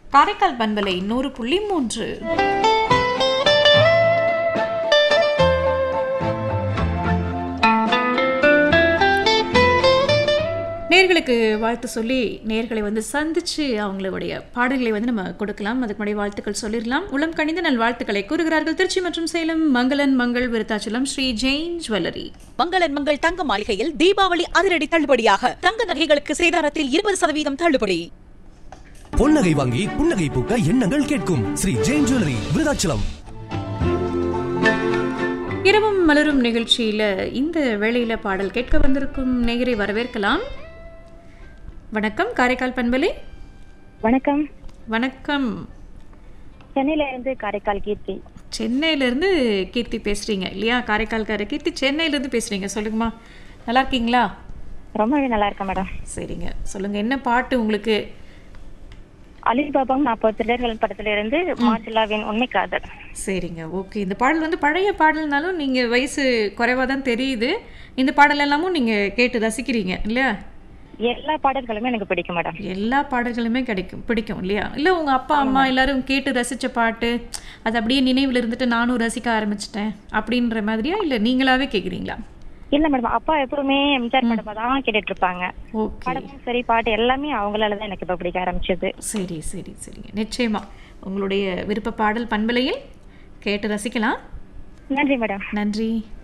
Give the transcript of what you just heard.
காரைக்கால் பண்பலை நூறு புள்ளி மூன்று நேர்களுக்கு வாழ்த்து சொல்லி நேர்களை வந்து சந்திச்சு அவங்களுடைய பாடல்களை வந்து நம்ம கொடுக்கலாம் அதுக்கு முன்னாடி வாழ்த்துக்கள் சொல்லிடலாம் உளம் கணிந்த நல் வாழ்த்துக்களை கூறுகிறார்கள் திருச்சி மற்றும் சேலம் மங்களன் மங்கள் விருத்தாச்சலம் ஸ்ரீ ஜெயின் ஜுவல்லரி மங்களன் மங்கள் தங்க மாளிகையில் தீபாவளி அதிரடி தள்ளுபடியாக தங்க நகைகளுக்கு சேதாரத்தில் இருபது சதவீதம் தள்ளுபடி பொன்னகை வாங்கி புன்னகை பூக்க எண்ணங்கள் கேட்கும் ஸ்ரீ ஜெயின் ஜுவல்லரி விருதாச்சலம் இரவும் மலரும் நிகழ்ச்சியில இந்த வேளையில பாடல் கேட்க வந்திருக்கும் நேயரை வரவேற்கலாம் வணக்கம் காரைக்கால் பண்பலை வணக்கம் வணக்கம் சென்னையில இருந்து காரைக்கால் கீர்த்தி சென்னையில இருந்து கீர்த்தி பேசுறீங்க இல்லையா காரைக்கால்கார கீர்த்தி சென்னையில இருந்து பேசுறீங்க சொல்லுங்கம்மா நல்லா இருக்கீங்களா ரொம்பவே நல்லா இருக்கேன் மேடம் சரிங்க சொல்லுங்க என்ன பாட்டு உங்களுக்கு அலிபாபாவும் நாற்பது திருடர்கள் படத்துல இருந்து மாசிலாவின் உண்மை காதல் சரிங்க ஓகே இந்த பாடல் வந்து பழைய பாடல்னாலும் நீங்க வயசு குறைவா தான் தெரியுது இந்த பாடல் எல்லாமும் நீங்க கேட்டு ரசிக்கிறீங்க இல்லையா எல்லா பாடல்களுமே எனக்கு பிடிக்கும் மேடம் எல்லா பாடல்களுமே கிடைக்கும் பிடிக்கும் இல்லையா இல்லை உங்கள் அப்பா அம்மா எல்லாரும் கேட்டு ரசித்த பாட்டு அது அப்படியே நினைவில் இருந்துட்டு நானும் ரசிக்க ஆரம்பிச்சிட்டேன் அப்படின்ற மாதிரியா இல்லை நீங்களாவே கேட்குறீங்களா இல்ல மேடம் அப்பா எப்பவுமே எம்ஜிஆர் படமா தான் கேட்டுட்டு இருப்பாங்க ஓகே படமும் சரி பாட்டு எல்லாமே அவங்களால தான் எனக்கு இப்ப பிடிக்க ஆரம்பிச்சது சரி சரி சரிங்க நிச்சயமா உங்களுடைய விருப்ப பாடல் பண்பலையில் கேட்டு ரசிக்கலாம் நன்றி மேடம் நன்றி